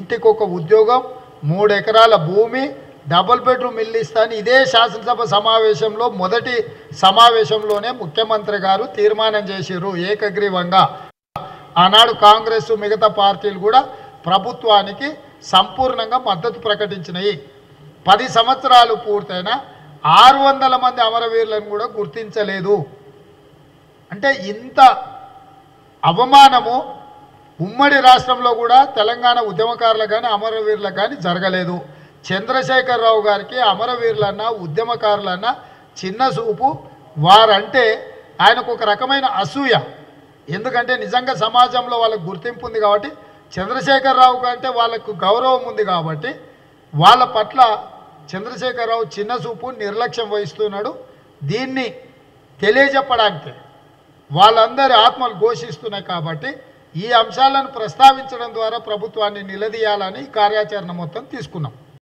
ఇంటికి ఒక ఉద్యోగం మూడు ఎకరాల భూమి డబుల్ బెడ్రూమ్ ఇల్లు ఇస్తాను ఇదే శాసనసభ సమావేశంలో మొదటి సమావేశంలోనే ముఖ్యమంత్రి గారు తీర్మానం చేసిర్రు ఏకగ్రీవంగా ఆనాడు కాంగ్రెస్ మిగతా పార్టీలు కూడా ప్రభుత్వానికి సంపూర్ణంగా మద్దతు ప్రకటించినాయి పది సంవత్సరాలు పూర్తయిన ఆరు వందల మంది అమరవీరులను కూడా గుర్తించలేదు అంటే ఇంత అవమానము ఉమ్మడి రాష్ట్రంలో కూడా తెలంగాణ ఉద్యమకారులకు కానీ అమరవీరులకు కానీ జరగలేదు చంద్రశేఖరరావు గారికి అమరవీరులన్నా ఉద్యమకారులన్నా చిన్న చూపు వారంటే ఆయనకు ఒక రకమైన అసూయ ఎందుకంటే నిజంగా సమాజంలో వాళ్ళకు గుర్తింపు ఉంది కాబట్టి చంద్రశేఖరరావు కంటే వాళ్ళకు గౌరవం ఉంది కాబట్టి వాళ్ళ పట్ల చంద్రశేఖరరావు చిన్న చూపు నిర్లక్ష్యం వహిస్తున్నాడు దీన్ని తెలియజెప్పడానికి వాళ్ళందరి ఆత్మలు ఘోషిస్తున్నాయి కాబట్టి ఈ అంశాలను ప్రస్తావించడం ద్వారా ప్రభుత్వాన్ని నిలదీయాలని ఈ కార్యాచరణ మొత్తం తీసుకున్నాం